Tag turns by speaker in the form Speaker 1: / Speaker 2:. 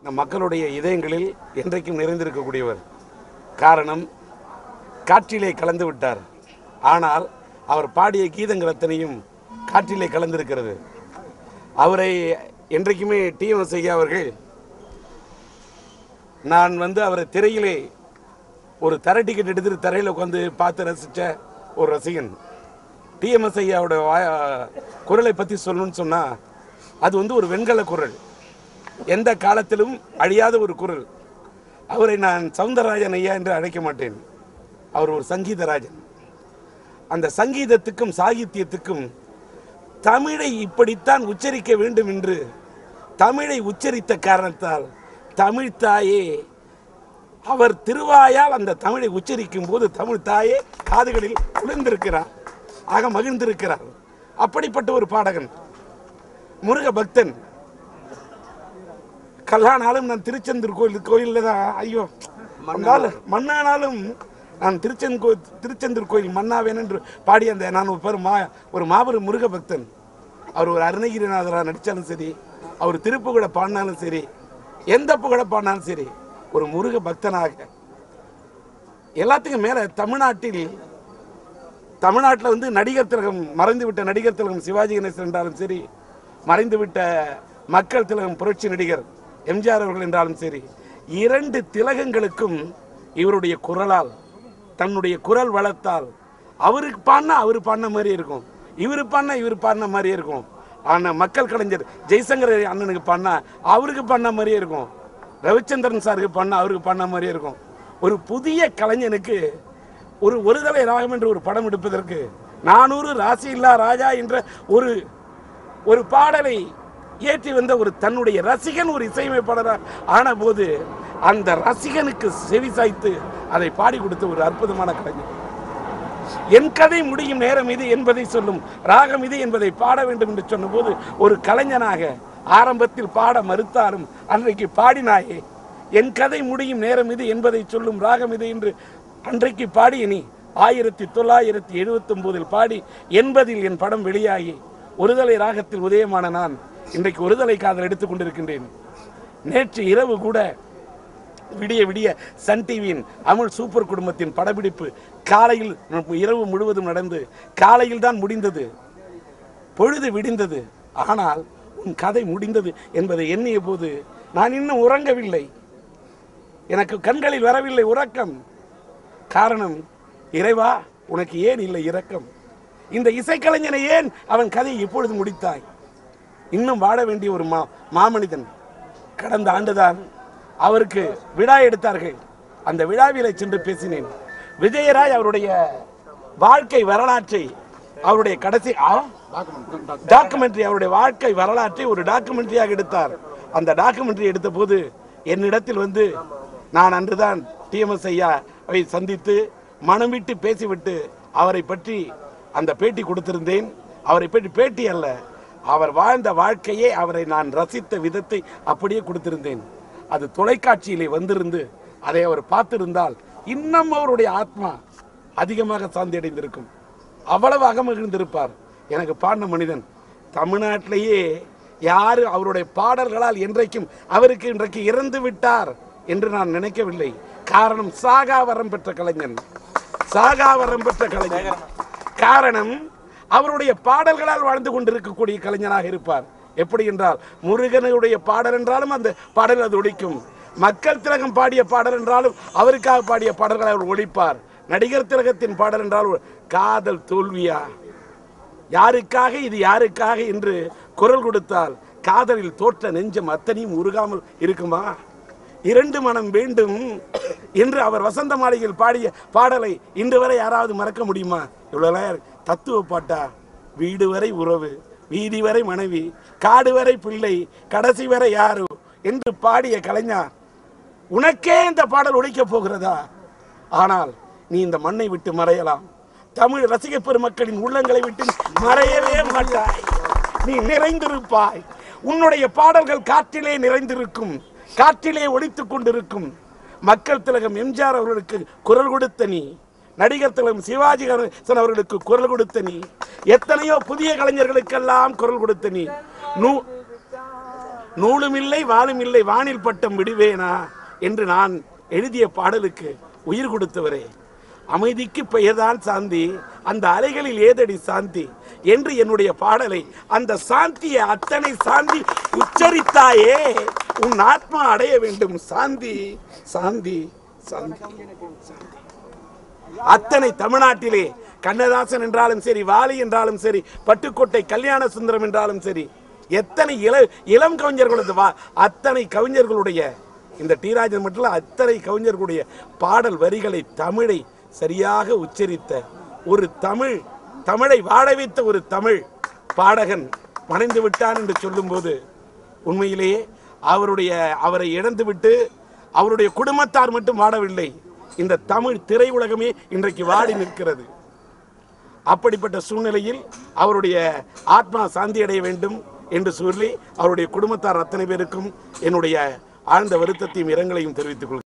Speaker 1: நம் மக்களுடைய இதயங்களில் என்றைக்கும் நிறைந்திருக்கக்கூடியவர் காரணம் காற்றிலே கலந்து விட்டார் ஆனால் அவர் பாடிய கீதங்கள் அத்தனையும் காற்றிலே கலந்திருக்கிறது அவரை என்றைக்குமே டிஎம்எஸ் ஐயா அவர்கள் நான் வந்து அவரை திரையிலே ஒரு தர டிக்கெட் எடுத்துட்டு தரையில் உட்காந்து பார்த்து ரசித்த ஒரு ரசிகன் டிஎம்எஸ் ஐயாவோட வாய குரலை பற்றி சொல்லணும்னு சொன்னால் அது வந்து ஒரு வெண்கல குரல் எந்த காலத்திலும் அழியாத ஒரு குரல் அவரை நான் சவுந்தரராஜன் ஐயா என்று அழைக்க மாட்டேன் அவர் ஒரு சங்கீதராஜன் அந்த சங்கீதத்துக்கும் சாகித்யத்துக்கும் தமிழை இப்படித்தான் உச்சரிக்க வேண்டும் என்று தமிழை உச்சரித்த காரணத்தால் தமிழ் தாயே அவர் திருவாயால் அந்த தமிழை உச்சரிக்கும் போது தமிழ் தாயே காதுகளில் குளிர்ந்திருக்கிறார் ஆக மகிழ்ந்திருக்கிறார் அப்படிப்பட்ட ஒரு பாடகன் முருக பக்தன் கல்லானாலும் நான் திருச்செந்தூர் கோயில் கோயிலில் தான் ஐயோ மண்ணாலும் மண்ணானாலும் நான் திருச்செந் கோ திருச்செந்தூர் கோயில் மன்னாவேன் என்று பாடிய அந்த நான் ஒரு பெரும் மா ஒரு மாபெரும் முருக பக்தன் அவர் ஒரு அருணகிரிநாதராக நடித்தாலும் சரி அவர் திருப்புகழ பாடினாலும் சரி எந்த புகழ பாடினாலும் சரி ஒரு முருக பக்தனாக எல்லாத்துக்கும் மேலே தமிழ்நாட்டில் தமிழ்நாட்டில் வந்து நடிகர் திலகம் மறைந்து விட்ட நடிகர் திலகம் சிவாஜி கணேசன் என்றாலும் சரி மறைந்து விட்ட மக்கள் திலகம் புரட்சி நடிகர் எம்ஜிஆர் அவர்கள் என்றாலும் சரி இரண்டு திலகங்களுக்கும் இவருடைய குரலால் தன்னுடைய குரல் வளத்தால் அவருக்கு பாடினா அவர் பாடின மாதிரி இருக்கும் இவர் பாடினா இவர் பாடின மாதிரியே இருக்கும் ஆனால் மக்கள் கலைஞர் ஜெய்சங்கர் அண்ணனுக்கு பாடினா அவருக்கு பாடின மாதிரியே இருக்கும் ரவிச்சந்திரன் சாருக்கு பாடினா அவருக்கு பாடின மாதிரியே இருக்கும் ஒரு புதிய கலைஞனுக்கு ஒரு ஒருதலை ராகம் என்று ஒரு படம் எடுப்பதற்கு நானூறு ராசி இல்லா ராஜா என்ற ஒரு ஒரு பாடலை ஏற்றி வந்த ஒரு தன்னுடைய ரசிகன் ஒரு இசையமைப்பாளராக ஆன போது அந்த ரசிகனுக்கு செவி சாய்த்து அதை பாடி கொடுத்த ஒரு அற்புதமான கலைஞர் என் கதை முடியும் நேரம் இது என்பதை சொல்லும் ராகம் இது என்பதை பாட வேண்டும் என்று சொன்னபோது ஒரு கலைஞனாக ஆரம்பத்தில் பாட மறுத்தாலும் அன்றைக்கு பாடினாயே என் கதை முடியும் நேரம் இது என்பதை சொல்லும் ராகம் இது என்று அன்றைக்கு பாடிய நீ ஆயிரத்தி தொள்ளாயிரத்தி எழுபத்தி ஒன்பதில் பாடி எண்பதில் என் படம் வெளியாகி ஒருதலை ராகத்தில் உதயமான நான் இன்றைக்கு ஒருதலை காதல் எடுத்துக் கொண்டிருக்கின்றேன் நேற்று இரவு கூட விடிய விடிய சன் டிவியின் அமுல் சூப்பர் குடும்பத்தின் படப்பிடிப்பு காலையில் இரவு முழுவதும் நடந்து காலையில் தான் முடிந்தது பொழுது விடிந்தது ஆனால் உன் கதை முடிந்தது என்பதை எண்ணிய போது நான் இன்னும் உறங்கவில்லை எனக்கு கண்களில் வரவில்லை உறக்கம் காரணம் இறைவா உனக்கு ஏன் இல்லை இரக்கம் இந்த இசைக்கலைஞனை ஏன் அவன் கதையை இப்பொழுது முடித்தாய் இன்னும் வாழ வேண்டிய ஒரு மா மாமனிதன் கடந்த ஆண்டுதான் அவருக்கு விழா எடுத்தார்கள் அந்த விழாவிலே சென்று பேசினேன் விஜயராய் அவருடைய வாழ்க்கை வரலாற்றை அவருடைய கடைசி டாக்குமெண்ட்ரி அவருடைய வாழ்க்கை வரலாற்றை ஒரு டாக்குமெண்ட்ரியாக எடுத்தார் அந்த டாக்குமெண்ட்ரி எடுத்த போது என்னிடத்தில் வந்து நான் அன்றுதான் டிஎம்எஸ் ஐயாவை சந்தித்து மனம் விட்டு பேசிவிட்டு அவரை பற்றி அந்த பேட்டி கொடுத்திருந்தேன் அவரை பற்றி பேட்டி அல்ல அவர் வாழ்ந்த வாழ்க்கையே அவரை நான் ரசித்த விதத்தை அப்படியே கொடுத்திருந்தேன் அது தொலைக்காட்சியிலே வந்திருந்து அதை அவர் பார்த்திருந்தால் இன்னும் அவருடைய ஆத்மா அதிகமாக சாந்தியடைந்திருக்கும் அவ்வளவு அகமகிழ்ந்திருப்பார் எனக்கு பாடின மனிதன் தமிழ்நாட்டிலேயே யாரு அவருடைய பாடல்களால் என்றைக்கும் அவருக்கு இன்றைக்கு இறந்து விட்டார் என்று நான் நினைக்கவில்லை காரணம் சாகா வரம் பெற்ற கலைஞன் சாகா வரம் பெற்ற கலைஞன் காரணம் அவருடைய பாடல்களால் வாழ்ந்து கொண்டிருக்கக்கூடிய கலைஞனாக இருப்பார் எப்படி என்றால் முருகனுடைய பாடல் என்றாலும் அந்த பாடல் அது ஒழிக்கும் மக்கள் திலகம் பாடிய பாடல் என்றாலும் அவருக்காக பாடிய பாடல்களை அவர் ஒழிப்பார் நடிகர் திலகத்தின் பாடல் என்றால் காதல் தோல்வியா யாருக்காக இது யாருக்காக என்று குரல் கொடுத்தால் காதலில் தோற்ற நெஞ்சம் அத்தனையும் உருகாமல் இருக்குமா இரண்டு மனம் வேண்டும் என்று அவர் வசந்த மாளிகையில் பாடிய பாடலை இன்று வரை யாராவது மறக்க முடியுமா இவ்வளவு தத்துவ பாட்டா வீடு வரை உறவு வீதி வரை மனைவி காடு வரை பிள்ளை கடைசி வரை யாரு என்று பாடிய கலைஞர் உனக்கே இந்த பாடல் ஒழிக்கப் போகிறதா ஆனால் நீ இந்த மண்ணை விட்டு மறையலாம் தமிழ் ரசிக பெருமக்களின் உள்ளங்களை விட்டு மறையவே மாட்டாய் நீ நிறைந்திருப்பாய் உன்னுடைய பாடல்கள் காற்றிலே நிறைந்திருக்கும் காற்றிலே ஒழித்துக் கொண்டிருக்கும் மக்கள் திலகம் எம்ஜிஆர் அவர்களுக்கு குரல் கொடுத்த நீ நடிகர் திலகம் சிவாஜி கணேசன் அவர்களுக்கு குரல் கொடுத்த நீ எத்தனையோ புதிய கலைஞர்களுக்கெல்லாம் குரல் கொடுத்த நீ நூ நூலும் இல்லை வாழும் இல்லை வானில் பட்டம் விடுவேனா என்று நான் எழுதிய பாடலுக்கு உயிர் கொடுத்தவரே அமைதிக்கு பெயர்தான் சாந்தி அந்த அலைகளில் ஏதடி சாந்தி என்று என்னுடைய பாடலை அந்த சாந்தியை அத்தனை சாந்தி உச்சரித்தாயே உன் ஆத்மா அடைய வேண்டும் சாந்தி சாந்தி சாந்தி சாந்தி அத்தனை தமிழ்நாட்டிலே கண்ணதாசன் என்றாலும் சரி வாலி என்றாலும் சரி பட்டுக்கோட்டை கல்யாண சுந்தரம் என்றாலும் சரி எத்தனை இள இளம் கவிஞர்களது வா அத்தனை கவிஞர்களுடைய இந்த டீராஜன் மட்டும் இல்ல, அத்தனை கவிஞர்களுடைய பாடல் வரிகளை தமிழை சரியாக உச்சரித்த ஒரு தமிழ் தமிழை வாழ வைத்த ஒரு தமிழ் பாடகன் மறைந்து விட்டான் என்று சொல்லும்போது உண்மையிலேயே அவருடைய அவரை இழந்துவிட்டு அவருடைய குடும்பத்தார் மட்டும் வாடவில்லை இந்த தமிழ் திரையுலகமே இன்றைக்கு வாடி நிற்கிறது அப்படிப்பட்ட சூழ்நிலையில் அவருடைய ஆத்மா சாந்தி அடைய வேண்டும் என்று சொல்லி அவருடைய குடும்பத்தார் அத்தனை பேருக்கும் என்னுடைய ஆழ்ந்த வருத்தத்தையும் இரங்கலையும் தெரிவித்துக் கொள்கிறேன்